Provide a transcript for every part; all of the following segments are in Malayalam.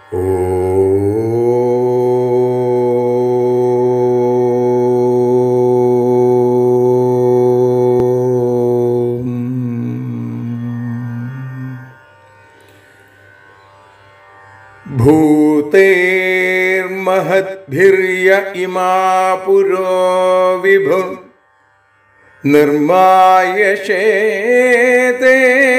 ഭൂതേർമഹദ്ഭിര്യ ഇമാ പുരോ വിഭു നിർമായശേതേ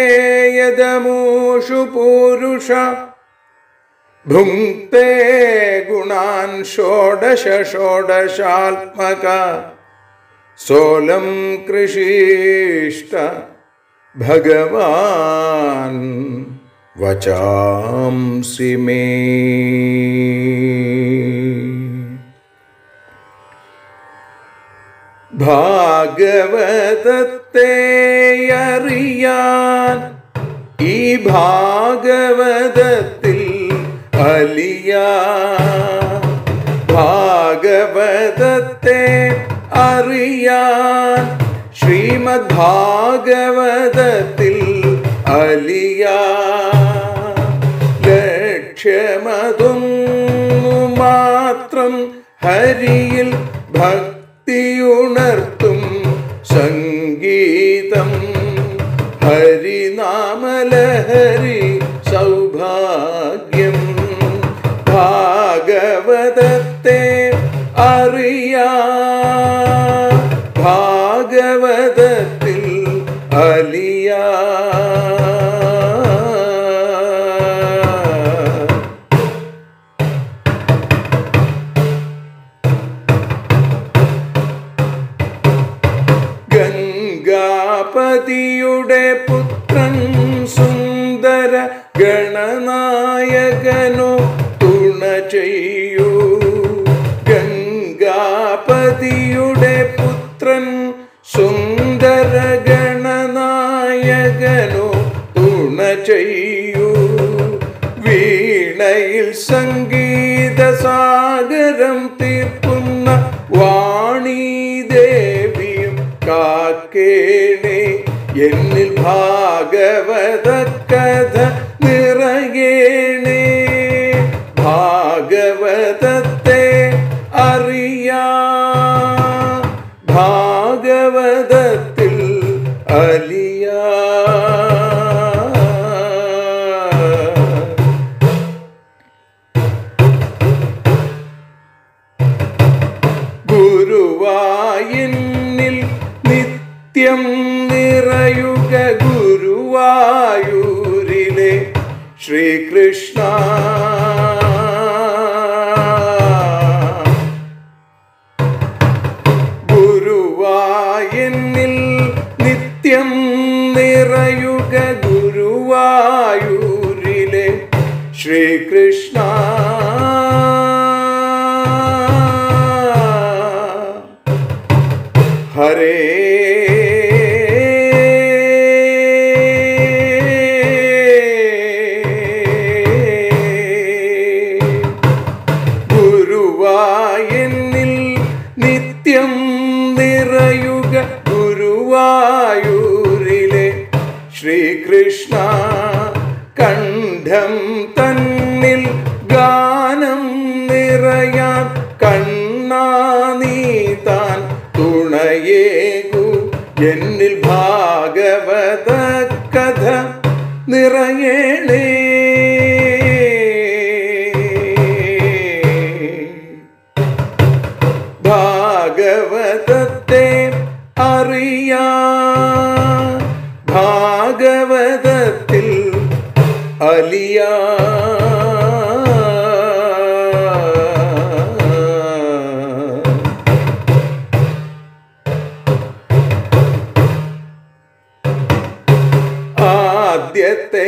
യദമൂഷു പൂരുഷ ഭുങ്ക്തേ ഗുണാൻ ഷോഡശ ഷോഡശാത്മക സോലം കൃഷിഷ്ട ഭഗവാൻ വചാംസി മേ ഭാഗവതത്തെ അറിയാൻ ഈ ഭാഗവതത്തിൽ അലിയ ഭാഗവതത്തെ അറിയാൻ ശ്രീമദ് ഭാഗവതത്തിൽ അലിയ ലക്ഷ്യമതൊന്നു മാത്രം ഹരിയിൽ ഭക്തിയുണർത്തും സംഗീതം ഹരിനാമലഹരി സൗഭാഗ്യം ഭാഗവതത്തെ അറിയാ ഭാഗവതത്തിൽ അലിയാ ഗംഗാപതിയുടെ പുത്രൻ സുന്ദര ഗണനായകനോ തുണ ചെയ്യൂ ഗംഗാപതിയുടെ പുത്രൻ സുന്ദര ഗണനായകനോ തുണ ചെയ്യൂ വീണയിൽ സംഗീത സാഗരം തീർക്കുന്ന വാണി ദേവിയും കാക്കേണേ എന്നിൽ ഭാഗവത കഥ നിറയേണേ ഭാഗവതത്തെ അറിയാ ഭാഗവതത്തിൽ അലിയാ ഗുരുവായൂരിൽ നിത്യം നിറയുക ഗുരുവായൂരിലെ ശ്രീകൃഷ്ണ ഗുരുവായൂരിൽ നിത്യം നിറയുക ഗുരുവായൂരിലെ ശ്രീകൃഷ്ണ ഹരേ ഗുരുവായൂരിൽ നിത്യം നിറയുക ഗുരുവായൂരിലെ ശ്രീകൃഷ്ണ കണ്ഠം തന്നിൽ ഗാനം നിറയാൻ കണ്ണാ നീ താൻ തുണയേകു എന്നിൽ ഭാഗവത കഥ നിറയണേ ഭാഗവതത്തെ അറിയാ ഭാഗവതത്തിൽ അലിയാ ആദ്യത്തെ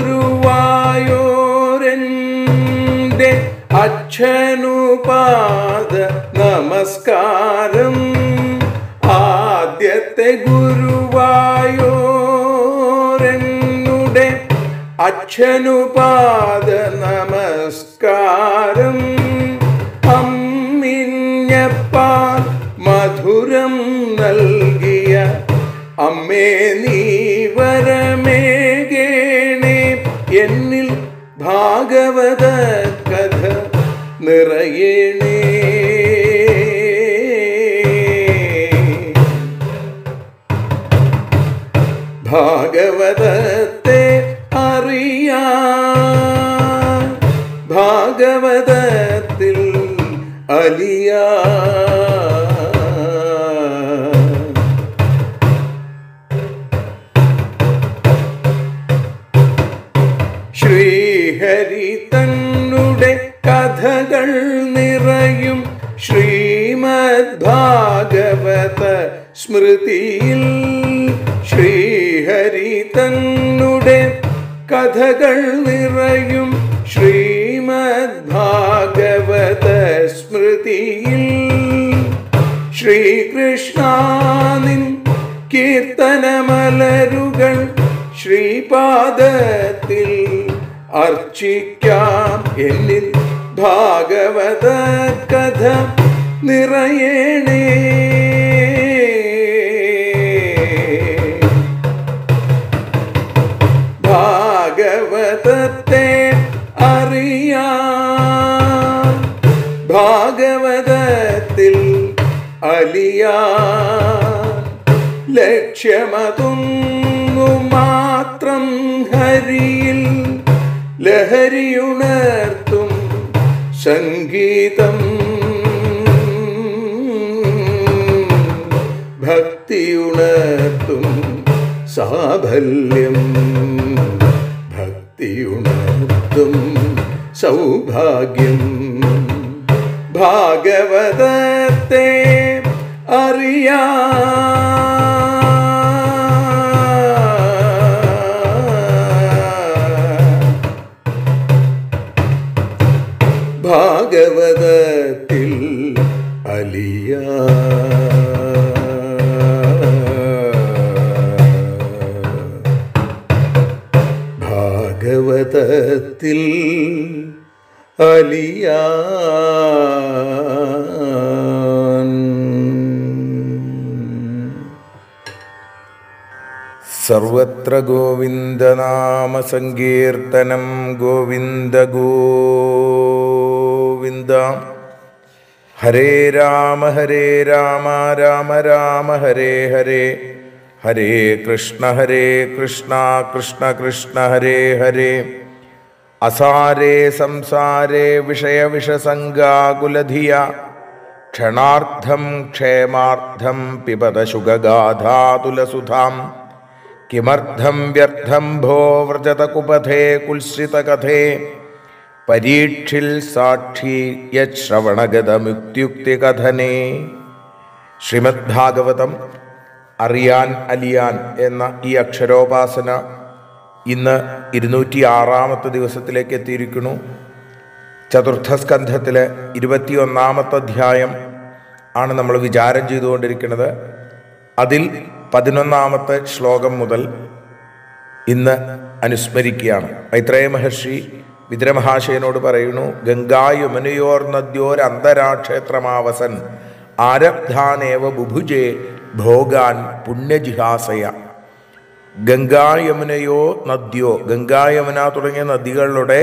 ഗുരുവായൂരൻ്റെ അച്ഛനുപാദ നമസ്കാരം ആദ്യത്തെ ഗുരുവായൂരനുടെ അച്ഛനുപാദ നമസ്കാരം അമ്മിഞ്ഞപ്പാൽ മധുരം നൽകിയ അമ്മേ നീ വരമേകേണേ എന്നിൽ ഭാഗവത കഥ നിറയണേ ഭാഗവതത്തെ അറിയാൻ ഭാഗവതത്തിൽ അലിയാ ശ്രീഹരി തന്നുടെ കഥകൾ നിറയും ശ്രീമദ് ഭാഗവത സ്മൃതിയിൽ ശ്രീഹരി തന്നുടെ കഥകൾ നിറയും ശ്രീമദ് ഭാഗവത സ്മൃതിയിൽ ശ്രീകൃഷ്ണാനിൻ കീർത്തനമലരുകൾ ശ്രീപാദത്തിൽ അർച്ചിക്കാം എന്നിൽ ഭാഗവത കഥ നിറയണേ ഭാഗവതത്തെ അറിയാം ഭാഗവതത്തിൽ അലിയാ ലക്ഷ്യമതൊന്നു മാത്രം ഹരിയിൽ ലഹരിയുണർത്തും സംഗീതം ഭക്തിയുണർത്തും സാഫല്യം ഭക്തിയുണർത്തും സൗഭാഗ്യം ഭാഗവതത്തെ അറിയാ ഭാഗവതത്തിൽ അലിയ ഭാഗവതത്തിൽ അലിയാൻ സർവത്ര ഗോവിന്ദനാമസങ്കീർത്തനം ഗോവിന്ദ ഗോവിന്ദ ഹരേ രാമ ഹരേ രാമ രാമ രാമ ഹരേ ഹരേ ഹരേ കൃഷ്ണ ഹരേ കൃഷ്ണ കൃഷ്ണ കൃഷ്ണ ഹരേ ഹരേ അസാരേ സംസാരേ വിഷയവിഷസംഗാകുലധിയ ക്ഷണാർത്ഥം ക്ഷേമാർത്ഥം പിബത ശുഗഗാധാതുലസുധാം കിമർത്ഥം വ്യർത്ഥം ഭോ വ്രജത കുപഥേ കുൽസിതകഥേ പരീക്ഷിൽ സാക്ഷി യശ്രവണഗതമുക്തിയുക്തികഥനേ ശ്രീമദ് ഭാഗവതം അറിയാൻ അലിയാൻ എന്ന ഈ അക്ഷരോപാസന ഇന്ന് ഇരുന്നൂറ്റി ആറാമത്തെ ദിവസത്തിലേക്ക് എത്തിയിരിക്കുന്നു ചതുർത്ഥ സ്കന്ധത്തിലെ ഇരുപത്തിയൊന്നാമത്തെ അധ്യായം ആണ് നമ്മൾ വിചാരം ചെയ്തുകൊണ്ടിരിക്കുന്നത് അതിൽ പതിനൊന്നാമത്തെ ശ്ലോകം മുതൽ ഇന്ന് അനുസ്മരിക്കുകയാണ് മൈത്രേയ മഹർഷി വിദ്രമഹാശയനോട് പറയുന്നു ഗംഗാ യമുനയോർ നദ്യോർ അന്തരാക്ഷേത്രമാവസൻ ആരബ്ധാനേവ ബുഭുജേ ഭോഗാൻ പുണ്യജിഹാസയ ഗംഗാ യമുനയോ നദ്യോ ഗംഗാ യമുന തുടങ്ങിയ നദികളുടെ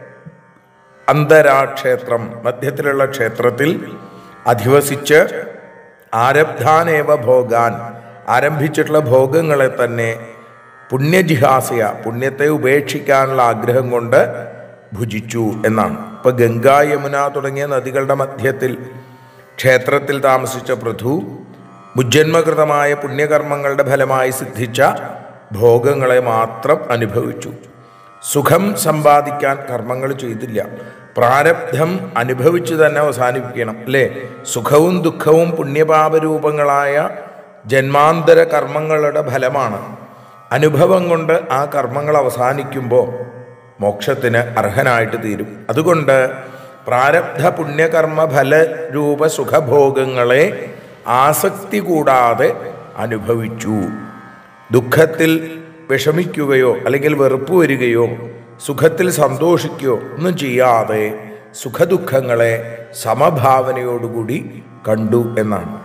അന്തരാക്ഷേത്രം മധ്യത്തിലുള്ള ക്ഷേത്രത്തിൽ അധിവസിച്ച് ആരബ്ധാനേവ ഭോഗാൻ ആരംഭിച്ചിട്ടുള്ള ഭോഗങ്ങളെ തന്നെ പുണ്യജിഹാസയ പുണ്യത്തെ ഉപേക്ഷിക്കാനുള്ള ആഗ്രഹം കൊണ്ട് ഭുജിച്ചു എന്നാണ് ഇപ്പൊ ഗംഗാ യമുന തുടങ്ങിയ നദികളുടെ മധ്യത്തിൽ ക്ഷേത്രത്തിൽ താമസിച്ച പൃഥു മുജ്ജന്മകൃതമായ പുണ്യകർമ്മങ്ങളുടെ ഫലമായി സിദ്ധിച്ച ഭോഗങ്ങളെ മാത്രം അനുഭവിച്ചു സുഖം സമ്പാദിക്കാൻ കർമ്മങ്ങൾ ചെയ്തില്ല പ്രാരബ്ധം അനുഭവിച്ചു തന്നെ അവസാനിപ്പിക്കണം അല്ലേ സുഖവും ദുഃഖവും പുണ്യപാപരൂപങ്ങളായ ജന്മാന്തര കർമ്മങ്ങളുടെ ഫലമാണ് അനുഭവം കൊണ്ട് ആ കർമ്മങ്ങൾ അവസാനിക്കുമ്പോൾ മോക്ഷത്തിന് അർഹനായിട്ട് തീരും അതുകൊണ്ട് പ്രാരബ്ധ പുണ്യകർമ്മ ഫലരൂപ സുഖഭോഗങ്ങളെ ആസക്തി കൂടാതെ അനുഭവിച്ചു ദുഃഖത്തിൽ വിഷമിക്കുകയോ അല്ലെങ്കിൽ വെറുപ്പ് വരികയോ സുഖത്തിൽ സന്തോഷിക്കുകയോ ഒന്നും ചെയ്യാതെ സുഖദുഃഖങ്ങളെ സമഭാവനയോടുകൂടി കണ്ടു എന്നാണ്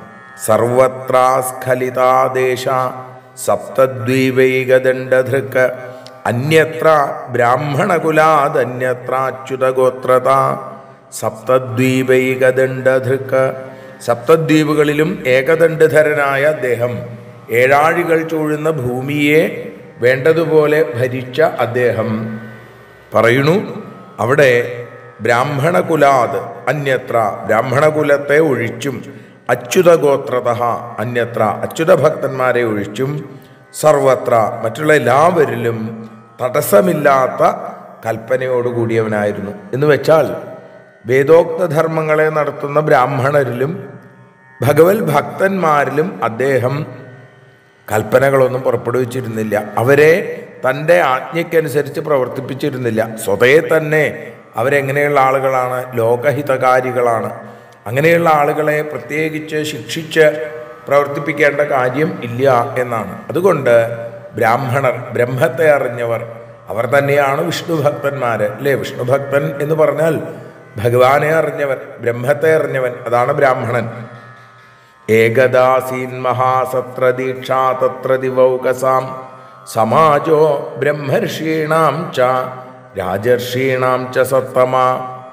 സർവത്രാസ്ഖലിതാദേശ സപ്തദ്വീപൈകദണ്ഡധൃക്ക് അന്യത്ര ബ്രാഹ്മണകുലാദന്യത്ര അച്യുതഗോത്രത സപ്തദ്വീപൈകദണ്ഡധൃക്ക് സപ്തദ്വീപുകളിലും ഏകദണ്ഡധരനായ അദ്ദേഹം ഏഴാഴികൾ ചൂഴുന്ന ഭൂമിയെ വേണ്ടതുപോലെ ഭരിച്ച അദ്ദേഹം പറയുന്നു അവിടെ ബ്രാഹ്മണകുലാത് അന്യത്ര ബ്രാഹ്മണകുലത്തെ ഒഴിച്ചും അച്യുതഗോത്രത അന്യത്ര അച്യുതഭക്തന്മാരെ ഒഴിച്ചും സർവത്ര മറ്റുള്ള എല്ലാവരിലും തടസ്സമില്ലാത്ത കൽപ്പനയോടുകൂടിയവനായിരുന്നു എന്ന് വെച്ചാൽ വേദോക്ത ധർമ്മങ്ങളെ നടത്തുന്ന ബ്രാഹ്മണരിലും ഭഗവത് ഭക്തന്മാരിലും അദ്ദേഹം കൽപ്പനകളൊന്നും പുറപ്പെടുവിച്ചിരുന്നില്ല അവരെ തൻ്റെ ആജ്ഞയ്ക്കനുസരിച്ച് പ്രവർത്തിപ്പിച്ചിരുന്നില്ല സ്വതേ തന്നെ അവരെങ്ങനെയുള്ള ആളുകളാണ് ലോകഹിതകാരികളാണ് അങ്ങനെയുള്ള ആളുകളെ പ്രത്യേകിച്ച് ശിക്ഷിച്ച് പ്രവർത്തിപ്പിക്കേണ്ട കാര്യം ഇല്ല എന്നാണ് അതുകൊണ്ട് ബ്രാഹ്മണർ ബ്രഹ്മത്തെ അറിഞ്ഞവർ അവർ തന്നെയാണ് വിഷ്ണു ഭക്തന്മാര് അല്ലേ വിഷ്ണു ഭക്തൻ എന്ന് പറഞ്ഞാൽ ഭഗവാനെ അറിഞ്ഞവൻ ബ്രഹ്മത്തെ അറിഞ്ഞവൻ അതാണ് ബ്രാഹ്മണൻ ഏകദാസീൻ മഹാസത്ര ദീക്ഷാ തത്ര ദിവൗകസാം സമാജോ ബ്രഹ്മർഷീണാം ച രാജർഷീണാം ച സത്തമാ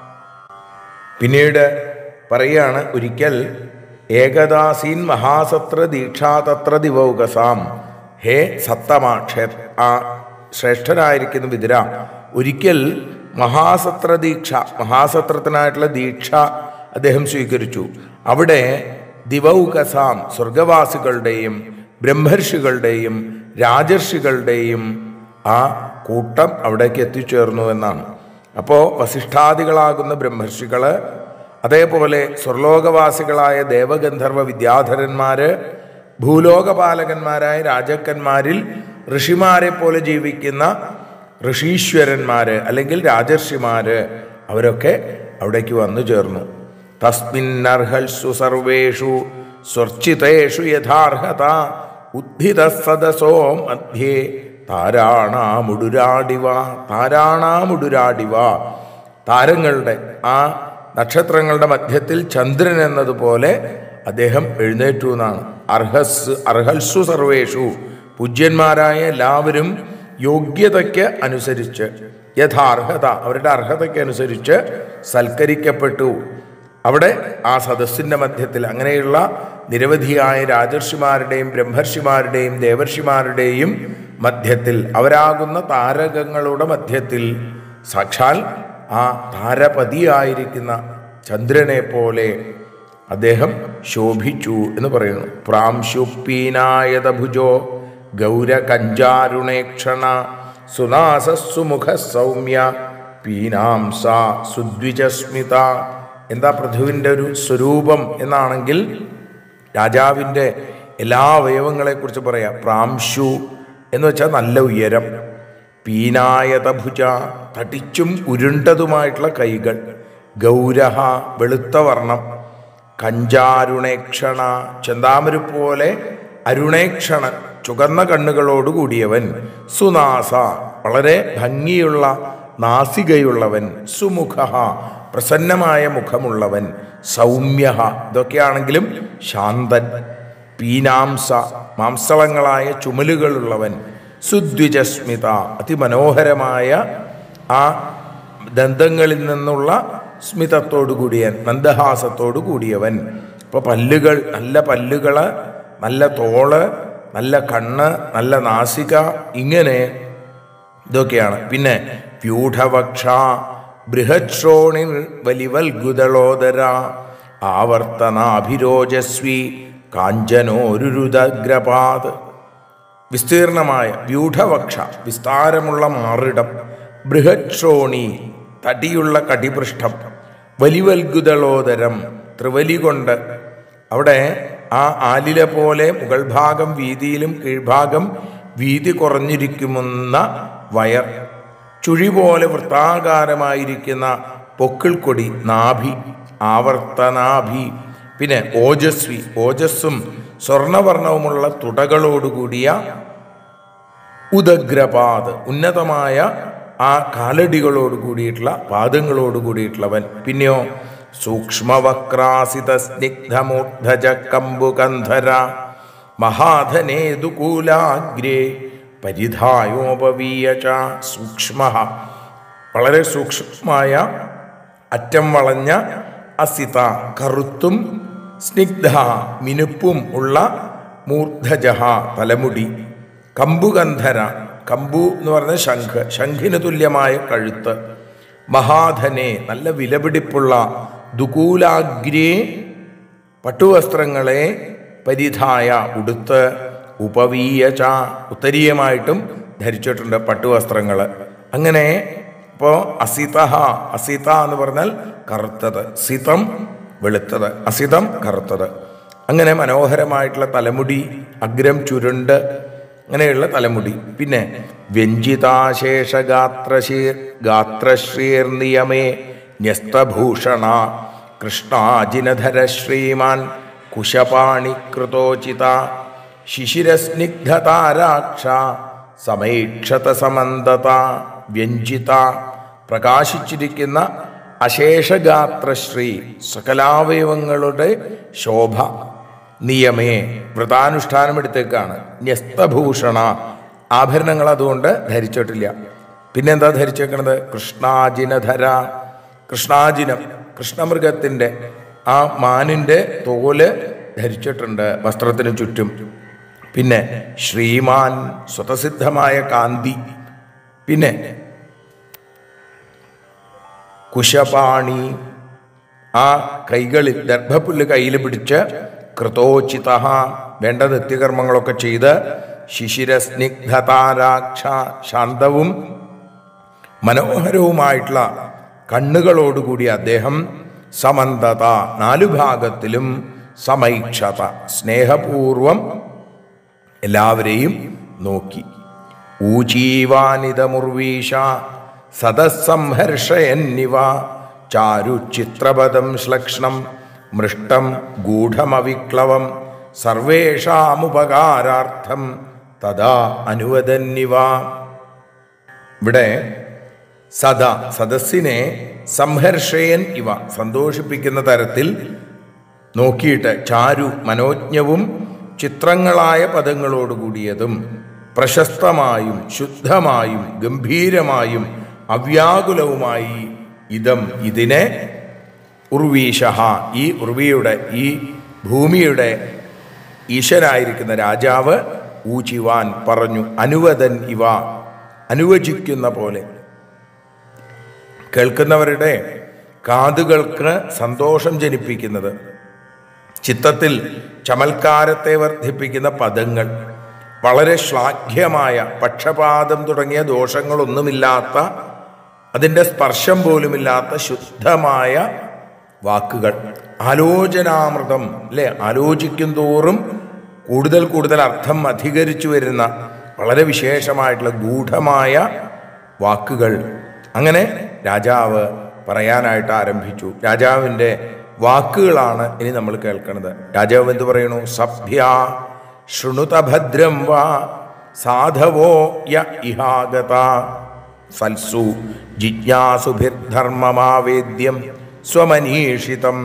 പിന്നീട് പറയാണ് ഒരിക്കൽ ഏകദാസീൻ മഹാസത്ര ദീക്ഷാ തത്ര ദിവൗകസാം ഹേ സത്തമ ക്ഷേ ആ ശ്രേഷ്ഠനായിരിക്കുന്ന വിതുര ഒരിക്കൽ മഹാസത്ര ദീക്ഷ മഹാസത്രത്തിനായിട്ടുള്ള ദീക്ഷ അദ്ദേഹം സ്വീകരിച്ചു അവിടെ ദിവൗകസാം സ്വർഗവാസികളുടെയും ബ്രഹ്മർഷികളുടെയും രാജർഷികളുടെയും ആ കൂട്ടം അവിടേക്ക് എത്തിച്ചേർന്നു എന്നാണ് അപ്പോൾ വസിഷ്ഠാദികളാകുന്ന ബ്രഹ്മർഷികള് അതേപോലെ സ്വർലോകവാസികളായ ദേവഗന്ധർവ വിദ്യാധരന്മാര് ഭൂലോകപാലകന്മാരായ രാജാക്കന്മാരിൽ ഋഷിമാരെ പോലെ ജീവിക്കുന്ന ഋഷീശ്വരന്മാര് അല്ലെങ്കിൽ രാജർഷിമാര് അവരൊക്കെ അവിടേക്ക് വന്നു ചേർന്നു തസ്മിന്നർഹൽസു സർവേഷു സ്വർച്ചിതേഷു യഥാർഹത ഉദ്ധിത സദസോ മധ്യേ താരാണാമുടുരാടിവ താരാണാമുടുരാടിവ താരങ്ങളുടെ ആ നക്ഷത്രങ്ങളുടെ മധ്യത്തിൽ ചന്ദ്രൻ എന്നതുപോലെ അദ്ദേഹം എഴുന്നേറ്റു എന്നാണ് അർഹസ് അർഹൽസു സർവേഷു പൂജ്യന്മാരായ എല്ലാവരും യോഗ്യതയ്ക്ക് അനുസരിച്ച് യഥാർഹത അവരുടെ അർഹതയ്ക്ക് അനുസരിച്ച് സൽക്കരിക്കപ്പെട്ടു അവിടെ ആ സദസ്സിന്റെ മധ്യത്തിൽ അങ്ങനെയുള്ള നിരവധിയായ രാജർഷിമാരുടെയും ബ്രഹ്മർഷിമാരുടെയും ദേവർഷിമാരുടെയും മധ്യത്തിൽ അവരാകുന്ന താരകങ്ങളുടെ മധ്യത്തിൽ സാക്ഷാൽ ആ താരപതിയായിരിക്കുന്ന ചന്ദ്രനെ പോലെ അദ്ദേഹം ശോഭിച്ചു എന്ന് പറയുന്നു പ്രാംശുപ്പീനായത ഭുജോ ഗൗരകഞ്ചാരുണേക്ഷണ സുനാസസുമുഖ സൗമ്യ പീനാംസ സുദ്വിജസ്മിത എന്താ പൃഥുവിൻ്റെ ഒരു സ്വരൂപം എന്നാണെങ്കിൽ രാജാവിൻ്റെ എല്ലാ അവയവങ്ങളെക്കുറിച്ച് പറയാം പ്രാംശു എന്ന് വെച്ചാൽ നല്ല ഉയരം പീനായത ഭുജ തടിച്ചും ഉരുണ്ടതുമായിട്ടുള്ള കൈകൾ ഗൗരഹ വെളുത്ത വർണ്ണം കഞ്ചാരുണേക്ഷണ ചെന്താമരു പോലെ അരുണേക്ഷണൻ ചുകന്ന കണ്ണുകളോട് കൂടിയവൻ സുനാസ വളരെ ഭംഗിയുള്ള നാസികയുള്ളവൻ സുമുഖ പ്രസന്നമായ മുഖമുള്ളവൻ സൗമ്യ ഇതൊക്കെയാണെങ്കിലും ശാന്തൻ പീനാംസ മാംസളങ്ങളായ ചുമലുകളുള്ളവൻ സുദ്വിജസ്മിത അതിമനോഹരമായ ആ ദന്തങ്ങളിൽ നിന്നുള്ള സ്മിതത്തോടു കൂടിയൻ മന്ദഹാസത്തോടു കൂടിയവൻ ഇപ്പോൾ പല്ലുകൾ നല്ല പല്ലുകള് നല്ല തോള് നല്ല കണ്ണ് നല്ല നാസിക ഇങ്ങനെ ഇതൊക്കെയാണ് പിന്നെ വ്യൂഢവക്ഷ ബൃഹശ്രോണിർ വലിവൽഗുദളോദര ആവർത്തനാഭിരോജസ്വി കാഞ്ചനോരുരുദഗ്രപാത് വിസ്തീർണമായ വ്യൂഢവക്ഷ വിസ്താരമുള്ള മാറിടം ബൃഹശ്രോണി തടിയുള്ള കടിപൃഷ്ഠം വലിവൽഗുദളോദരം ത്രിവലി കൊണ്ട് അവിടെ ആ ആലില പോലെ മുകൾ ഭാഗം വീതിയിലും കീഴ്ഭാഗം വീതി കുറഞ്ഞിരിക്കുമെന്ന വയർ ചുഴി പോലെ വൃത്താകാരമായിരിക്കുന്ന പൊക്കിൾക്കൊടി നാഭി ആവർത്തനാഭി പിന്നെ ഓജസ്വി ഓജസ്സും സ്വർണവർണവുമുള്ള തുടകളോടുകൂടിയ ഉദഗ്രപാത് ഉന്നതമായ ആ കാലടികളോട് കൂടിയിട്ടുള്ള പാദങ്ങളോട് കൂടിയിട്ടുള്ളവൻ പിന്നെയോ സൂക്ഷ്മവക്രാസിത സ്നിഗ്ധമൂർധജ കമ്പുകന്ധര മഹാധനേതുകൂലാഗ്രേ പരിധായോപവീയ ച സൂക്ഷ്മ വളരെ സൂക്ഷ്മമായ അറ്റം വളഞ്ഞ അസിത കറുത്തും സ്നിഗ്ധ മിനുപ്പും ഉള്ള മൂർധജഹ തലമുടി കമ്പുഗന്ധര കമ്പു എന്ന് പറഞ്ഞ ശംഖ് ശംഖിന് തുല്യമായ കഴുത്ത് മഹാധനെ നല്ല വിലപിടിപ്പുള്ള ദുകൂലാഗ്രേ പട്ടുവസ്ത്രങ്ങളെ പരിധായ ഉടുത്ത് ഉപവീയച ഉത്തരീയമായിട്ടും ധരിച്ചിട്ടുണ്ട് പട്ടുവസ്ത്രങ്ങൾ അങ്ങനെ ഇപ്പോൾ അസിത അസിത എന്ന് പറഞ്ഞാൽ കറുത്തത് സിതം വെളുത്തത് അസിതം കറുത്തത് അങ്ങനെ മനോഹരമായിട്ടുള്ള തലമുടി അഗ്രം ചുരുണ്ട് അങ്ങനെയുള്ള തലമുടി പിന്നെ വ്യഞ്ജിതാശേഷഗാത്രശീർ ഗാത്രശ്രീർ നിയമേ ന്യസ്തഭൂഷണ കൃഷ്ണാജിനധര ശ്രീമാൻ കുശപാണികൃതോചിത ശിശിരസ്നിഗ്ധതാരാക്ഷ സമൈക്ഷത സമന്തത വ്യഞ്ജിത പ്രകാശിച്ചിരിക്കുന്ന അശേഷഗാത്രശ്രീ സകലാവയവങ്ങളുടെ ശോഭ നിയമേ വ്രതാനുഷ്ഠാനമെടുത്തേക്കാണ് ന്യസ്തഭൂഷണ ആഭരണങ്ങൾ അതുകൊണ്ട് ധരിച്ചിട്ടില്ല പിന്നെന്താ ധരിച്ചേക്കണത് കൃഷ്ണാജിനധര കൃഷ്ണാജിനം കൃഷ്ണമൃഗത്തിൻ്റെ ആ മാനിൻ്റെ തോല് ധരിച്ചിട്ടുണ്ട് വസ്ത്രത്തിന് ചുറ്റും പിന്നെ ശ്രീമാൻ സ്വതസിദ്ധമായ കാന്തി പിന്നെ കുശപാണി ആ കൈകളിൽ ദർഭപ്പുല്ല് കയ്യിൽ പിടിച്ച് കൃതോചിത വേണ്ട നിത്യകർമ്മങ്ങളൊക്കെ ചെയ്ത് ശിശിരസ്നിഗ്ധതാരാക്ഷ ശാന്തവും മനോഹരവുമായിട്ടുള്ള കണ്ണുകളോടുകൂടി അദ്ദേഹം സമന്തത നാലു ഭാഗത്തിലും സമൈക്ഷത സ്നേഹപൂർവം എല്ലാവരെയും നോക്കി ഊചീവാനിതമുർവീഷ സദസ്സംഹർഷയന്നിവ ചാരുചിത്രപദം ശ്ലക്ഷ്ണം മൃഷ്ടം ഗൂഢമവിക്ലവം സർവേഷാമുപകാരാർത്ഥം തഥാ അനുവദന്നിവ ഇവിടെ സദാ സദസ്സിനെ സംഹർഷയൻ ഇവ സന്തോഷിപ്പിക്കുന്ന തരത്തിൽ നോക്കിയിട്ട് ചാരു മനോജ്ഞവും ചിത്രങ്ങളായ പദങ്ങളോടുകൂടിയതും പ്രശസ്തമായും ശുദ്ധമായും ഗംഭീരമായും അവ്യാകുലവുമായി ഇതം ഇതിനെ ഉർവീഷ ഈ ഉർവിയുടെ ഈ ഭൂമിയുടെ ഈശ്വരായിരിക്കുന്ന രാജാവ് ഊചിവാൻ പറഞ്ഞു അനുവദൻ ഇവ അനുവചിക്കുന്ന പോലെ കേൾക്കുന്നവരുടെ കാതുകൾക്ക് സന്തോഷം ജനിപ്പിക്കുന്നത് ചിത്തത്തിൽ ചമൽക്കാരത്തെ വർദ്ധിപ്പിക്കുന്ന പദങ്ങൾ വളരെ ശ്ലാഘ്യമായ പക്ഷപാതം തുടങ്ങിയ ദോഷങ്ങളൊന്നുമില്ലാത്ത അതിൻ്റെ സ്പർശം പോലുമില്ലാത്ത ശുദ്ധമായ വാക്കുകൾ ആലോചനാമൃതം അല്ലെ ആലോചിക്കും തോറും കൂടുതൽ കൂടുതൽ അർത്ഥം അധികരിച്ചു വരുന്ന വളരെ വിശേഷമായിട്ടുള്ള ഗൂഢമായ വാക്കുകൾ അങ്ങനെ രാജാവ് പറയാനായിട്ട് ആരംഭിച്ചു രാജാവിൻ്റെ വാക്കുകളാണ് ഇനി നമ്മൾ കേൾക്കുന്നത് രാജാവ് എന്ത് പറയണു സഭ്യ ശൃണുത ഭദ്രം വാ സാധവോ യ ഇഹാഗത സൽസു ജിജ്ഞാസുഭിർധർമ്മമാവേദ്യം സ്വമനീഷിതം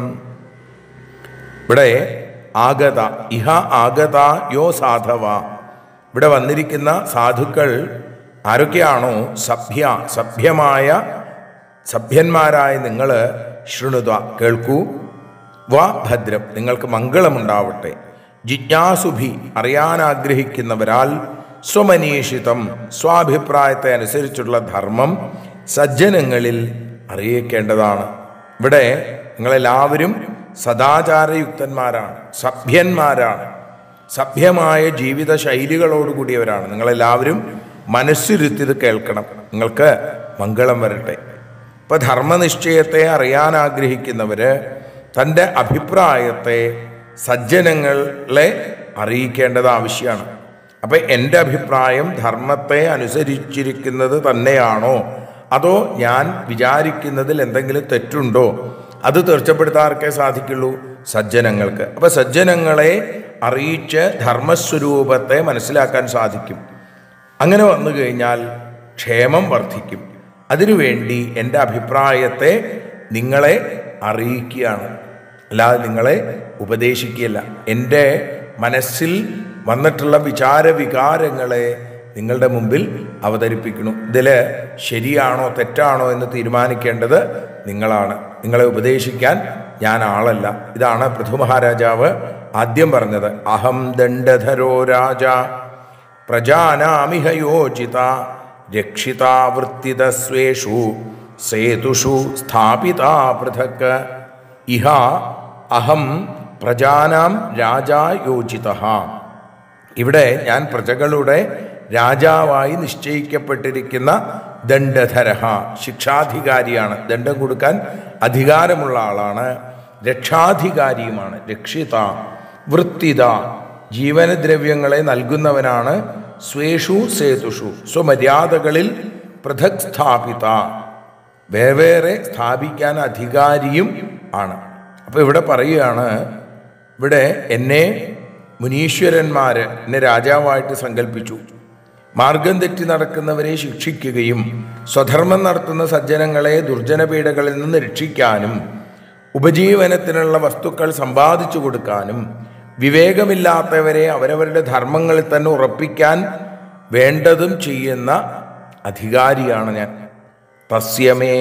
ഇവിടെ ആഗത ഇഹ ആഗത യോ സാധവ ഇവിടെ വന്നിരിക്കുന്ന സാധുക്കൾ ആരൊക്കെയാണോ സഭ്യ സഭ്യമായ സഭ്യന്മാരായ നിങ്ങൾ ശൃണുത കേൾക്കൂ വാ ഭദ്രം നിങ്ങൾക്ക് മംഗളമുണ്ടാവട്ടെ ജിജ്ഞാസുഭി അറിയാൻ ആഗ്രഹിക്കുന്നവരാൽ സ്വമനീഷിതം സ്വാഭിപ്രായത്തെ അനുസരിച്ചുള്ള ധർമ്മം സജ്ജനങ്ങളിൽ അറിയിക്കേണ്ടതാണ് ഇവിടെ നിങ്ങളെല്ലാവരും സദാചാരയുക്തന്മാരാണ് സഭ്യന്മാരാണ് സഭ്യമായ ജീവിത ശൈലികളോടുകൂടിയവരാണ് നിങ്ങളെല്ലാവരും മനസ്സിരുത്തിയത് കേൾക്കണം നിങ്ങൾക്ക് മംഗളം വരട്ടെ ഇപ്പൊ ധർമ്മനിശ്ചയത്തെ അറിയാൻ ആഗ്രഹിക്കുന്നവര് തൻ്റെ അഭിപ്രായത്തെ സജ്ജനങ്ങളെ അറിയിക്കേണ്ടത് ആവശ്യമാണ് അപ്പൊ എൻ്റെ അഭിപ്രായം ധർമ്മത്തെ അനുസരിച്ചിരിക്കുന്നത് തന്നെയാണോ അതോ ഞാൻ വിചാരിക്കുന്നതിൽ എന്തെങ്കിലും തെറ്റുണ്ടോ അത് തീർച്ചപ്പെടുത്താർക്കേ സാധിക്കുള്ളൂ സജ്ജനങ്ങൾക്ക് അപ്പൊ സജ്ജനങ്ങളെ അറിയിച്ച് ധർമ്മസ്വരൂപത്തെ മനസ്സിലാക്കാൻ സാധിക്കും അങ്ങനെ വന്നു കഴിഞ്ഞാൽ ക്ഷേമം വർദ്ധിക്കും അതിനുവേണ്ടി എൻ്റെ അഭിപ്രായത്തെ നിങ്ങളെ അറിയിക്കുകയാണ് അല്ലാതെ നിങ്ങളെ ഉപദേശിക്കുകയല്ല എൻ്റെ മനസ്സിൽ വന്നിട്ടുള്ള വിചാര വികാരങ്ങളെ നിങ്ങളുടെ മുമ്പിൽ അവതരിപ്പിക്കുന്നു ഇതിൽ ശരിയാണോ തെറ്റാണോ എന്ന് തീരുമാനിക്കേണ്ടത് നിങ്ങളാണ് നിങ്ങളെ ഉപദേശിക്കാൻ ഞാൻ ആളല്ല ഇതാണ് പൃഥു മഹാരാജാവ് ആദ്യം പറഞ്ഞത് അഹം ദണ്ഡധരോ രാജ പ്രജാനാമിഹ യോജിത രക്ഷിതാവൃത്തിതസ്വേഷു സേതുഷു സ്ഥാപിത പൃഥക് ഇഹ അഹം പ്രജാനാം രാജാ യോജിത ഇവിടെ ഞാൻ പ്രജകളുടെ രാജാവായി നിശ്ചയിക്കപ്പെട്ടിരിക്കുന്ന ദണ്ഡധരഹ ശിക്ഷാധികാരിയാണ് ദണ്ഡം കൊടുക്കാൻ അധികാരമുള്ള ആളാണ് രക്ഷാധികാരിയുമാണ് രക്ഷിത വൃത്തിത ജീവനദ്രവ്യങ്ങളെ നൽകുന്നവനാണ് സ്വേഷു സേതുഷു സ്വമര്യാദകളിൽ പൃഥക് സ്ഥാപിത വേവേറെ സ്ഥാപിക്കാൻ അധികാരിയും ആണ് അപ്പൊ ഇവിടെ പറയുകയാണ് ഇവിടെ എന്നെ മുനീശ്വരന്മാര് എന്നെ രാജാവായിട്ട് സങ്കല്പിച്ചു മാർഗം തെറ്റി നടക്കുന്നവരെ ശിക്ഷിക്കുകയും സ്വധർമ്മം നടത്തുന്ന സജ്ജനങ്ങളെ ദുർജനപീഠകളിൽ നിന്ന് രക്ഷിക്കാനും ഉപജീവനത്തിനുള്ള വസ്തുക്കൾ സമ്പാദിച്ചു കൊടുക്കാനും വിവേകമില്ലാത്തവരെ അവരവരുടെ ധർമ്മങ്ങളിൽ തന്നെ ഉറപ്പിക്കാൻ വേണ്ടതും ചെയ്യുന്ന അധികാരിയാണ് ഞാൻ തസ്യമേ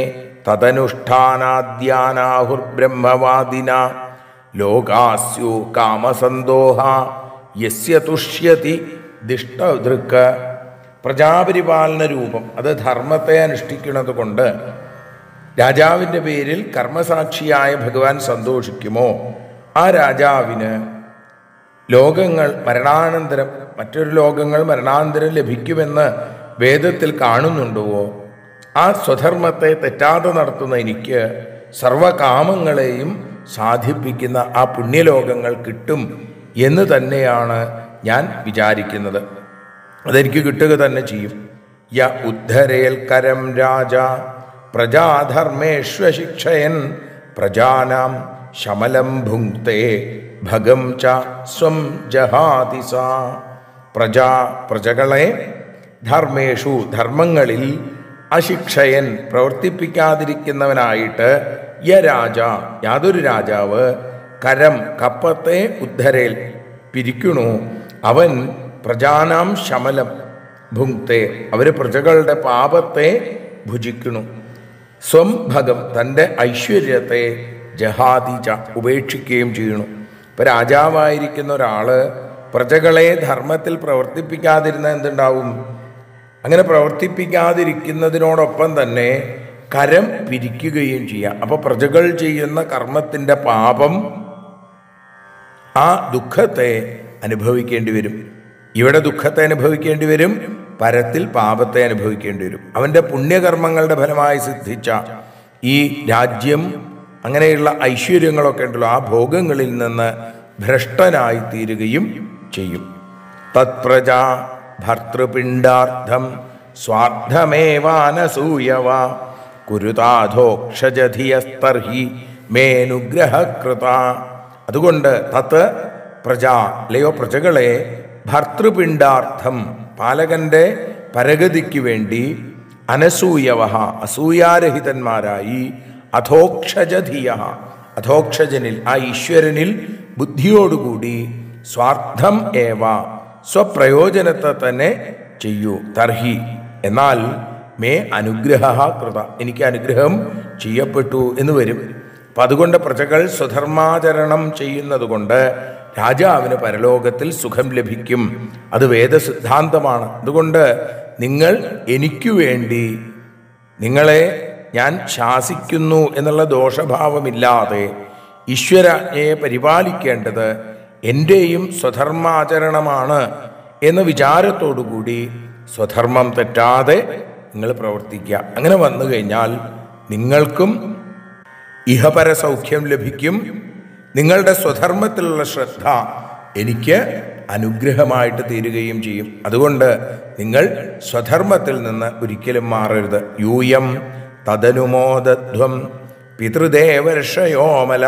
തദനുഷ്ഠാനാദ്യാനാഹുർബ്രഹ്മവാദിന ലോകാസ്യു കാമസന്തോഹ യസ്യ തുഷ്യതി ദിഷ്ടദൃക്ക് പ്രജാപരിപാലന രൂപം അത് ധർമ്മത്തെ അനുഷ്ഠിക്കുന്നത് കൊണ്ട് രാജാവിൻ്റെ പേരിൽ കർമ്മസാക്ഷിയായ ഭഗവാൻ സന്തോഷിക്കുമോ ആ രാജാവിന് ലോകങ്ങൾ മരണാനന്തരം മറ്റൊരു ലോകങ്ങൾ മരണാനന്തരം ലഭിക്കുമെന്ന് വേദത്തിൽ കാണുന്നുണ്ടോ ആ സ്വധർമ്മത്തെ തെറ്റാതെ നടത്തുന്ന എനിക്ക് സർവകാമങ്ങളെയും സാധിപ്പിക്കുന്ന ആ പുണ്യലോകങ്ങൾ കിട്ടും എന്ന് തന്നെയാണ് ഞാൻ വിചാരിക്കുന്നത് അതെനിക്ക് കിട്ടുക തന്നെ ചെയ്യും യ ഉദ്ധരേൽ കരം രാജ പ്രജാധർമ്മേഷ്വശിക്ഷയൻ പ്രജാനാം ശമലം ഭുങ്ക്തേ ഭഗം ച സ്വം ജഹാതി സാ പ്രജാ പ്രജകളെ ധർമ്മേഷു ധർമ്മങ്ങളിൽ അശിക്ഷയൻ പ്രവർത്തിപ്പിക്കാതിരിക്കുന്നവനായിട്ട് യ രാജ യാതൊരു രാജാവ് കരം കപ്പത്തെ ഉദ്ധരേൽ പിരിക്കണു അവൻ പ്രജാനാം ശമലം ഭുങ്ക്തെ അവര് പ്രജകളുടെ പാപത്തെ ഭുജിക്കണു സ്വം ഭഗം തൻ്റെ ഐശ്വര്യത്തെ ജഹാദിജ ഉപേക്ഷിക്കുകയും ചെയ്യണു ഇപ്പൊ രാജാവായിരിക്കുന്ന ഒരാള് പ്രജകളെ ധർമ്മത്തിൽ പ്രവർത്തിപ്പിക്കാതിരുന്ന എന്തുണ്ടാവും അങ്ങനെ പ്രവർത്തിപ്പിക്കാതിരിക്കുന്നതിനോടൊപ്പം തന്നെ കരം പിരിക്കുകയും ചെയ്യാം അപ്പൊ പ്രജകൾ ചെയ്യുന്ന കർമ്മത്തിന്റെ പാപം ആ ദുഃഖത്തെ അനുഭവിക്കേണ്ടി വരും ഇവിടെ ദുഃഖത്തെ അനുഭവിക്കേണ്ടി വരും പരത്തിൽ പാപത്തെ അനുഭവിക്കേണ്ടി വരും അവന്റെ പുണ്യകർമ്മങ്ങളുടെ ഫലമായി സിദ്ധിച്ച ഈ രാജ്യം അങ്ങനെയുള്ള ഐശ്വര്യങ്ങളൊക്കെ ഉണ്ടല്ലോ ആ ഭോഗങ്ങളിൽ നിന്ന് ഭ്രഷ്ടനായി തീരുകയും ചെയ്യും തത്പ്രജ ഭർത്തൃപിണ്ഡാർത്ഥം സ്വാർത്ഥമേവാനസൂയവ കുരുതാധോക്ഷജധിയസ്തർഹി മേനുഗ്രഹകൃത അതുകൊണ്ട് തത്ത് പ്രജ അല്ലയോ പ്രജകളെ ഭർത്തൃപിണ്ഡാർത്ഥം പാലകന്റെ പരഗതിക്ക് വേണ്ടി അനസൂയവ അസൂയാരഹിതന്മാരായി അധോക്ഷജധിയ അധോക്ഷജനിൽ ആ ഈശ്വരനിൽ ബുദ്ധിയോടുകൂടി സ്വാർത്ഥം ഏവ സ്വപ്രയോജനത്തെ തന്നെ ചെയ്യൂ തർഹി എന്നാൽ മേ അനുഗ്രഹ കൃത എനിക്ക് അനുഗ്രഹം ചെയ്യപ്പെട്ടു എന്ന് വരും അപ്പം അതുകൊണ്ട് പ്രജകൾ സ്വധർമാചരണം ചെയ്യുന്നത് കൊണ്ട് രാജാവിന് പരലോകത്തിൽ സുഖം ലഭിക്കും അത് വേദസിദ്ധാന്തമാണ് അതുകൊണ്ട് നിങ്ങൾ എനിക്കു വേണ്ടി നിങ്ങളെ ഞാൻ ശാസിക്കുന്നു എന്നുള്ള ദോഷഭാവമില്ലാതെ ഈശ്വരാജ്ഞയെ പരിപാലിക്കേണ്ടത് എൻ്റെയും സ്വധർമാചരണമാണ് എന്ന വിചാരത്തോടുകൂടി സ്വധർമ്മം തെറ്റാതെ നിങ്ങൾ പ്രവർത്തിക്കുക അങ്ങനെ വന്നു കഴിഞ്ഞാൽ നിങ്ങൾക്കും ഇഹപര സൗഖ്യം ലഭിക്കും നിങ്ങളുടെ സ്വധർമ്മത്തിലുള്ള ശ്രദ്ധ എനിക്ക് അനുഗ്രഹമായിട്ട് തീരുകയും ചെയ്യും അതുകൊണ്ട് നിങ്ങൾ സ്വധർമ്മത്തിൽ നിന്ന് ഒരിക്കലും മാറരുത് യൂയം തദനുമോദധ്വം പിതൃദേവർഷയോമല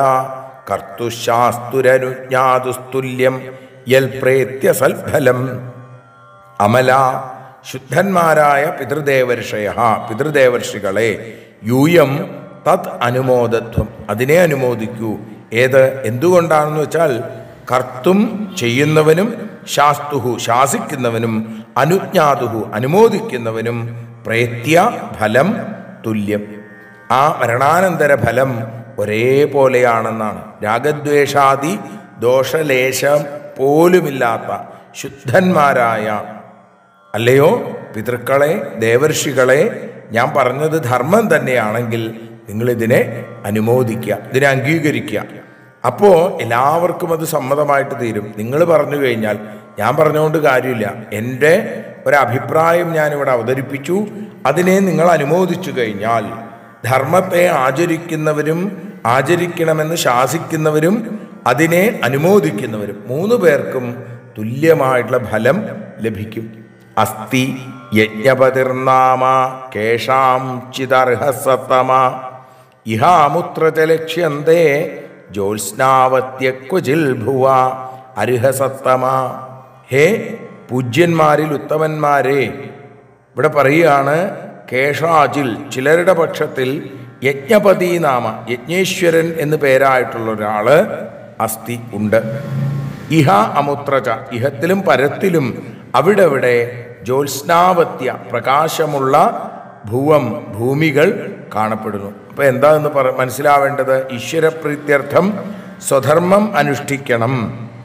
കർത്തുശാസ്തുരനുജ്ഞാതുസ്തുല്യം യൽ പ്രേത്യ സൽഫലം അമല ശുദ്ധന്മാരായ പിതൃദേവർഷയ പിതൃദേവർഷികളെ യൂയം തത് അനുമോദത്വം അതിനെ അനുമോദിക്കൂ ഏത് എന്തുകൊണ്ടാണെന്ന് വെച്ചാൽ കർത്തും ചെയ്യുന്നവനും ശാസ്തുഹു ശാസിക്കുന്നവനും അനുജ്ഞാതുഹു അനുമോദിക്കുന്നവനും പ്രേത്യ ഫലം തുല്യം ആ മരണാനന്തര ഫലം ഒരേപോലെയാണെന്നാണ് രാഗദ്വേഷാദി ദോഷലേശം പോലുമില്ലാത്ത ശുദ്ധന്മാരായ അല്ലയോ പിതൃക്കളെ ദേവർഷികളെ ഞാൻ പറഞ്ഞത് ധർമ്മം തന്നെയാണെങ്കിൽ നിങ്ങൾ ഇതിനെ അനുമോദിക്കുക ഇതിനെ അംഗീകരിക്കുക അപ്പോൾ എല്ലാവർക്കും അത് സമ്മതമായിട്ട് തീരും നിങ്ങൾ പറഞ്ഞു കഴിഞ്ഞാൽ ഞാൻ പറഞ്ഞുകൊണ്ട് കാര്യമില്ല എൻ്റെ ഒരഭിപ്രായം ഞാനിവിടെ അവതരിപ്പിച്ചു അതിനെ നിങ്ങൾ അനുമോദിച്ചു കഴിഞ്ഞാൽ ധർമ്മത്തെ ആചരിക്കുന്നവരും ആചരിക്കണമെന്ന് ശാസിക്കുന്നവരും അതിനെ അനുമോദിക്കുന്നവരും മൂന്ന് പേർക്കും തുല്യമായിട്ടുള്ള ഫലം ലഭിക്കും അസ്തി യജ്ഞപതിർനാമ കേഷാം ചിതർഹസത്തമ ഇഹാമുത്ര ച ലക്ഷ്യന്തേ ജ്യോത്സ്നാവത്യ ക്വചിൽ ഭുവ അർഹസത്തമ ഹേ പൂജ്യന്മാരിൽ ഉത്തമന്മാരെ ഇവിടെ പറയുകയാണ് കേഷാജിൽ ചിലരുടെ പക്ഷത്തിൽ യജ്ഞപതി നാമ യജ്ഞേശ്വരൻ എന്ന് പേരായിട്ടുള്ള ഒരാള് അസ്ഥി ഉണ്ട് ഇഹ അമുത്രച ഇഹത്തിലും പരത്തിലും അവിടെ അവിടെ ജ്യോത്സ്നാവത്യ പ്രകാശമുള്ള ഭുവം ഭൂമികൾ കാണപ്പെടുന്നു അപ്പൊ എന്താന്ന് പറ മനസ്സിലാവേണ്ടത് ഈശ്വരപ്രീത്യർത്ഥം സ്വധർമ്മം അനുഷ്ഠിക്കണം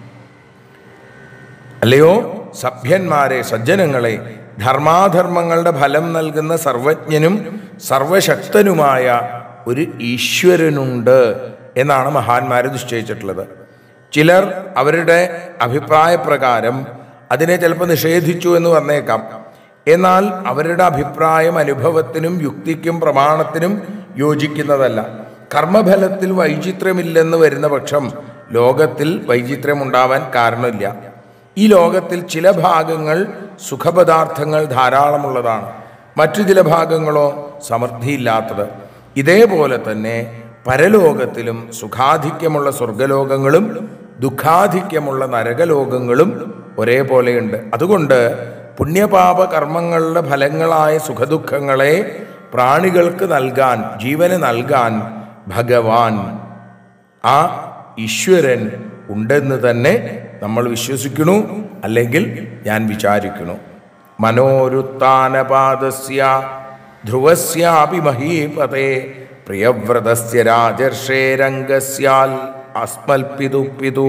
അല്ലയോ സഭ്യന്മാരെ സജ്ജനങ്ങളെ ധർമാധർമ്മങ്ങളുടെ ഫലം നൽകുന്ന സർവജ്ഞനും സർവശക്തനുമായ ഒരു ഈശ്വരനുണ്ട് എന്നാണ് മഹാന്മാർ നിശ്ചയിച്ചിട്ടുള്ളത് ചിലർ അവരുടെ അഭിപ്രായപ്രകാരം അതിനെ ചിലപ്പോൾ നിഷേധിച്ചു എന്ന് വന്നേക്കാം എന്നാൽ അവരുടെ അഭിപ്രായം അനുഭവത്തിനും യുക്തിക്കും പ്രമാണത്തിനും യോജിക്കുന്നതല്ല കർമ്മഫലത്തിൽ വൈചിത്ര്യമില്ലെന്ന് വരുന്ന പക്ഷം ലോകത്തിൽ വൈചിത്ര്യമുണ്ടാവാൻ കാരണമില്ല ഈ ലോകത്തിൽ ചില ഭാഗങ്ങൾ സുഖപദാർത്ഥങ്ങൾ ധാരാളമുള്ളതാണ് മറ്റു ചില ഭാഗങ്ങളോ സമൃദ്ധിയില്ലാത്തത് ഇതേപോലെ തന്നെ പരലോകത്തിലും സുഖാധിക്യമുള്ള സ്വർഗലോകങ്ങളും ദുഃഖാധിക്യമുള്ള നരകലോകങ്ങളും ഒരേപോലെയുണ്ട് അതുകൊണ്ട് പുണ്യപാപ കർമ്മങ്ങളുടെ ഫലങ്ങളായ സുഖദുഃഖങ്ങളെ പ്രാണികൾക്ക് നൽകാൻ ജീവന് നൽകാൻ ഭഗവാൻ ആ ഈശ്വരൻ ഉണ്ടെന്ന് തന്നെ നമ്മൾ വിശ്വസിക്കണു അല്ലെങ്കിൽ ഞാൻ വിചാരിക്കണു മനോരുത്താനപാദസ്യ ധ്രുവസ്യാപി മഹീപതേ പ്രിയവ്രതസ്യ രാജർഷേരംഗസ്യാൽ അസ്മൽപിതു പിതു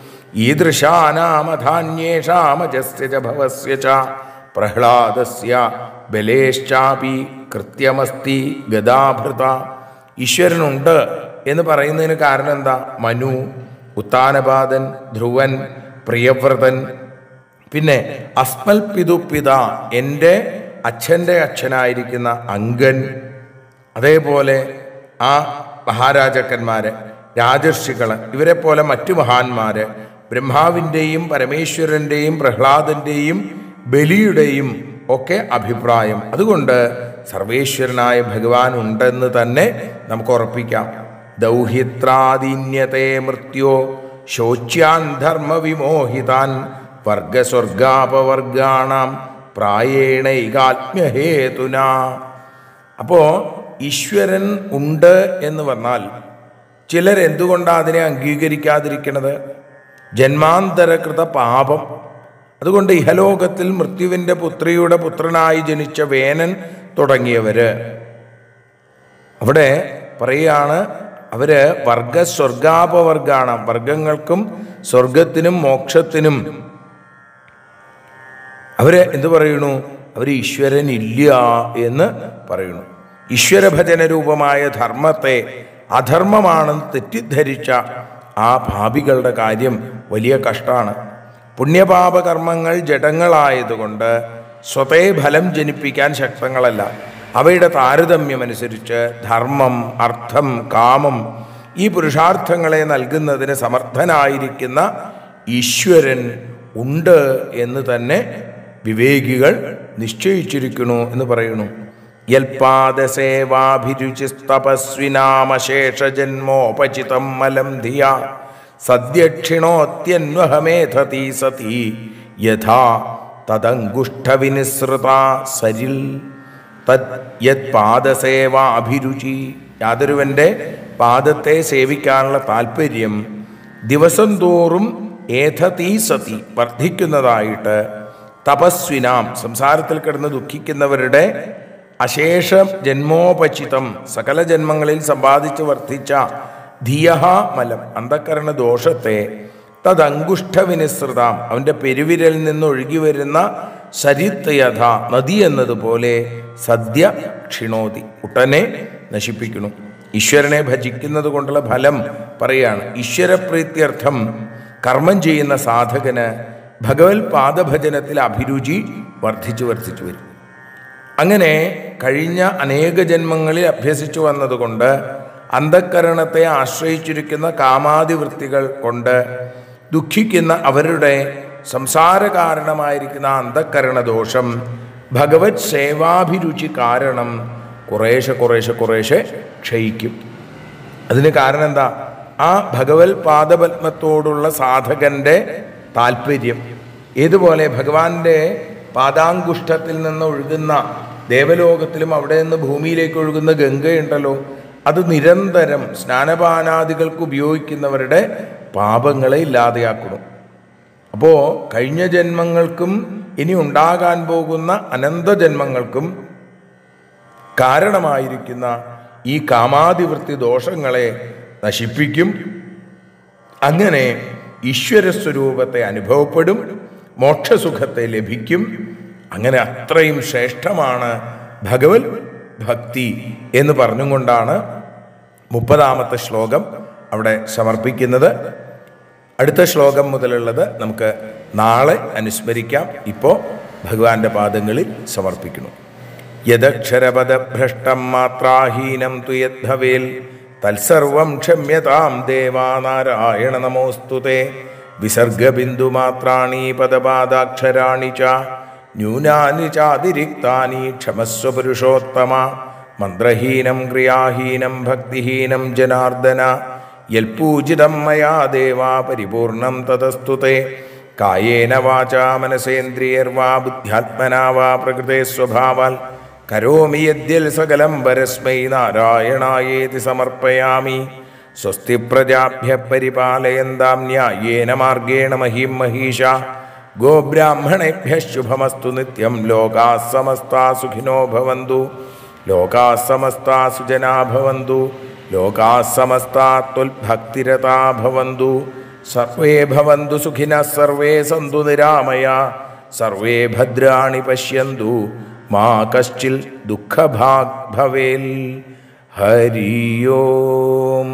ഈദൃശാനാമധാന്യേഷാമജസ്യ ച ഭവസ്യ ച പ്രഹ്ലാദസ്യ ബലേശ്ചാപി കൃത്യമസ്തി ഗദാഭൃത ഈശ്വരനുണ്ട് എന്ന് പറയുന്നതിന് കാരണം എന്താ മനു ഉത്താനപാദൻ ധ്രുവൻ പ്രിയവ്രതൻ പിന്നെ അസ്മൽ പിതു പിത എൻ്റെ അച്ഛൻ്റെ അച്ഛനായിരിക്കുന്ന അങ്കൻ അതേപോലെ ആ മഹാരാജാക്കന്മാര് രാജർഷികള് ഇവരെ പോലെ മറ്റു മഹാന്മാര് ബ്രഹ്മാവിൻ്റെയും പരമേശ്വരൻ്റെയും പ്രഹ്ലാദൻ്റെയും ബലിയുടെയും ഒക്കെ അഭിപ്രായം അതുകൊണ്ട് സർവേശ്വരനായ ഭഗവാൻ ഉണ്ടെന്ന് തന്നെ നമുക്ക് ഉറപ്പിക്കാം ദൗഹിത്രാദീന്യത്തെ മൃത്യോ ശോച്യാൻ ധർമ്മവിമോഹിതാൻ വർഗസ്വർഗാപവർഗാണാം പ്രായേണൈകാത്മ്യഹേതുന അപ്പോ ഈശ്വരൻ ഉണ്ട് എന്ന് പറഞ്ഞാൽ ചിലർ എന്തുകൊണ്ടാണ് അതിനെ അംഗീകരിക്കാതിരിക്കുന്നത് ജന്മാന്തരകൃത പാപം അതുകൊണ്ട് ഇഹലോകത്തിൽ മൃത്യുവിൻ്റെ പുത്രിയുടെ പുത്രനായി ജനിച്ച വേനൻ തുടങ്ങിയവര് അവിടെ പറയുകയാണ് അവര് വർഗ സ്വർഗാപവർഗാണ് വർഗങ്ങൾക്കും സ്വർഗത്തിനും മോക്ഷത്തിനും അവര് എന്ത് പറയുന്നു അവർ ഈശ്വരൻ ഇല്ല എന്ന് പറയുന്നു ഈശ്വരഭജന രൂപമായ ധർമ്മത്തെ അധർമ്മമാണെന്ന് തെറ്റിദ്ധരിച്ച ആ ഭാവികളുടെ കാര്യം വലിയ കഷ്ടമാണ് പുണ്യപാപകർമ്മങ്ങൾ ജഡങ്ങളായതുകൊണ്ട് സ്വതേ ഫലം ജനിപ്പിക്കാൻ ശക്തങ്ങളല്ല അവയുടെ താരതമ്യമനുസരിച്ച് ധർമ്മം അർത്ഥം കാമം ഈ പുരുഷാർത്ഥങ്ങളെ നൽകുന്നതിന് സമർത്ഥനായിരിക്കുന്ന ഈശ്വരൻ ഉണ്ട് എന്ന് തന്നെ വിവേകികൾ നിശ്ചയിച്ചിരിക്കുന്നു എന്ന് പറയുന്നു യൽപാദസേവാഭിരുചിസ്തപസ്വിനാമശേഷജന്മോപചിതം മലം ധിയ സദ്യക്ഷിണോത്യന്വഹമേധതി സതി യഥാ തദങ്കുഷ്ഠവിനിസൃത സരിൽ തത് യത് പാദസേവാഭിരുചി യാതൊരുവന്റെ പാദത്തെ സേവിക്കാനുള്ള താല്പര്യം ദിവസം തോറും ഏഥതീ സതി വർദ്ധിക്കുന്നതായിട്ട് തപസ്വിനാം സംസാരത്തിൽ കിടന്ന് ദുഃഖിക്കുന്നവരുടെ അശേഷ ജന്മോപചിതം സകല ജന്മങ്ങളിൽ സമ്പാദിച്ച് വർദ്ധിച്ച ധിയഹ മലം അന്ധക്കരണ ദോഷത്തെ തദങ്കുഷ്ഠവിനിസൃതാം അവൻ്റെ പെരുവിരലിൽ നിന്ന് ഒഴുകി വരുന്ന സരിത്തയഥ നദി എന്നതുപോലെ സദ്യ ക്ഷിണോതി ഉടനെ നശിപ്പിക്കുന്നു ഈശ്വരനെ ഭജിക്കുന്നത് കൊണ്ടുള്ള ഫലം പറയാണ് ഈശ്വരപ്രീത്യർത്ഥം കർമ്മം ചെയ്യുന്ന സാധകന് ഭഗവത് പാദഭജനത്തിൽ അഭിരുചി വർദ്ധിച്ചു വർദ്ധിച്ചു വരും അങ്ങനെ കഴിഞ്ഞ അനേക ജന്മങ്ങളിൽ അഭ്യസിച്ചു വന്നതുകൊണ്ട് അന്ധക്കരണത്തെ ആശ്രയിച്ചിരിക്കുന്ന കാമാതിവൃത്തികൾ കൊണ്ട് ദുഃഖിക്കുന്ന അവരുടെ സംസാര കാരണമായിരിക്കുന്ന ആ അന്ധക്കരണ ദോഷം ഭഗവത് സേവാഭിരുചി കാരണം കുറേശ്ശെ കുറേശ്ശെ കുറേശ്ശെ ക്ഷയിക്കും അതിന് കാരണം എന്താ ആ ഭഗവത് പാദപത്മത്തോടുള്ള സാധകന്റെ താല്പര്യം ഏതുപോലെ ഭഗവാന്റെ പാദാങ്കുഷ്ഠത്തിൽ നിന്ന് ഒഴുകുന്ന ദേവലോകത്തിലും അവിടെ നിന്ന് ഭൂമിയിലേക്ക് ഒഴുകുന്ന ഗംഗയുണ്ടല്ലോ അത് നിരന്തരം സ്നാനപാനാദികൾക്ക് ഉപയോഗിക്കുന്നവരുടെ പാപങ്ങളെ ഇല്ലാതെയാക്കണം അപ്പോൾ കഴിഞ്ഞ ജന്മങ്ങൾക്കും ഇനി ഉണ്ടാകാൻ പോകുന്ന അനന്ത ജന്മങ്ങൾക്കും കാരണമായിരിക്കുന്ന ഈ കാമാതിവൃത്തി ദോഷങ്ങളെ നശിപ്പിക്കും അങ്ങനെ ഈശ്വര സ്വരൂപത്തെ അനുഭവപ്പെടും മോക്ഷസുഖത്തെ ലഭിക്കും അങ്ങനെ അത്രയും ശ്രേഷ്ഠമാണ് ഭഗവത് ഭക്തി എന്ന് പറഞ്ഞുകൊണ്ടാണ് മുപ്പതാമത്തെ ശ്ലോകം അവിടെ സമർപ്പിക്കുന്നത് അടുത്ത ശ്ലോകം മുതലുള്ളത് നമുക്ക് നാളെ അനുസ്മരിക്കാം ഇപ്പോൾ ഭഗവാന്റെ പാദങ്ങളിൽ സമർപ്പിക്കുന്നു യദക്ഷരപദഭ്രഷ്ടം മാത്രാഹീനം തു യദ്ഭവേൽ തത്സർവം ക്ഷമ്യതാം ദേവാ നാരായണ നമോസ്തു തേ വിസർഗബിന്ദുമാത്രാണി പദപാദാക്ഷരാണി ച ന്യൂനാനി ചാതിരിക്താനി ക്ഷമസ്വ പുരുഷോത്തമ മന്ത്രഹീനം ക്രിയാഹീനം ഭക്തിഹീനം ജനാർദ്ദന യൽപൂജിതം മയാ ദേവാ പരിപൂർണം തതസ്തു തേ കായേന വാചാ മനസേന്ദ്രിയർവാ ബുദ്ധ്യാത്മനാ വാ പ്രകൃതേ സ്വഭാവാൽ കരോമി യദ്യൽ സകലം പരസ്മൈ നാരായണായേതി സമർപ്പയാമി സ്വസ്തി പ്രജാഭ്യ പരിപാലയന്താം ന്യായേന മാർഗേണ മഹീം മഹീഷ ഗോബ്രാഹ്മണേഭ്യ ശുഭമസ്തു നിത്യം ലോകാ സമസ്താ സുഖിനോ ഭവന്തു ലോകാ സമസ്താ സുജനാ ഭവന്തു ലോകാ സമസ്താ ത്വൽഭക്തിരതാ ഭവന്തു സർവേ ഭവന്തു സുഖിനഃ സർവേ സന്തു നിരാമയ സർവേ ഭദ്രാണി പശ്യന്തു മാ കശ്ചിൽ ദുഃഖഭാഗ് ഭവേൽ ഹരി ഓം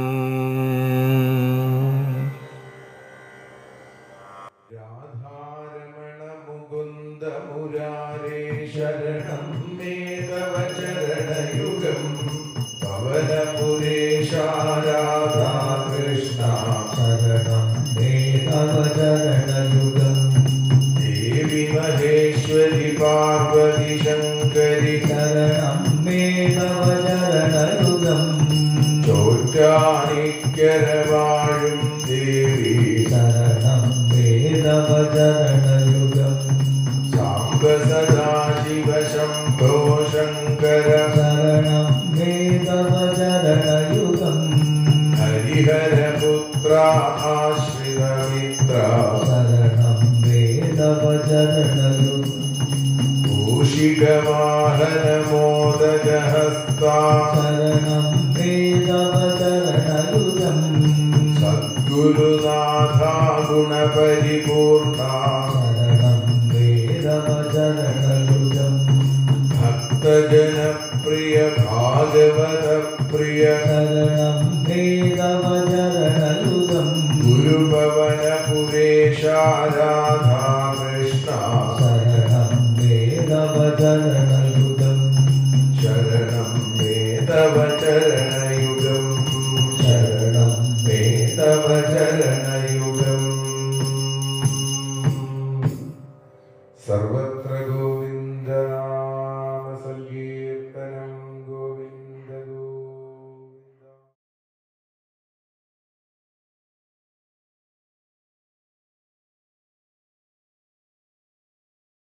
രാധാരമണ മുകുന്ദ മുരാരേ ശരണം മേ തവ ചരണയുഗം പവനപുരേശ രാധാ കൃഷ്ണ ശരണം മേ തവ ചരണയുഗം ദേവി മഹേശ്വരി പാർവതി ശങ്കരി ശരണം മേ തവ ചരണയുഗം ചോറ്റാനിക്കര വാഴും ദേവി ശരണം മേ തവ ചരണയുഗം സാംബ സദാശിവ ശംഭോ ശങ്കര ശരണം മേ തവ ചരണയുഗം ഹരിഹരപുത്ര ആശ്രിതമിത്ര ശരണം മേ തവ ചരണയുഗം മൂഷികവാഹനമോദകഹസ്ത ശരണം മേ തവ ചരണയുഗം സദ്ഗുരുനാഥ ഗുണപരിപൂർണ ശരണം മേ തവ ചരണയുഗം ഭക്തജനപ്രിയ ഭാഗവത പ്രിയ ശരണം മേ തവ ചരണയുഗം ഗുരുപവനപുരേശ രാധാകൃഷ്ണ ശരണം മേ തവ ചരണയുഗം ശരണം മേ തവ ചരണയുഗം ശരണം മേ തവ ചരണ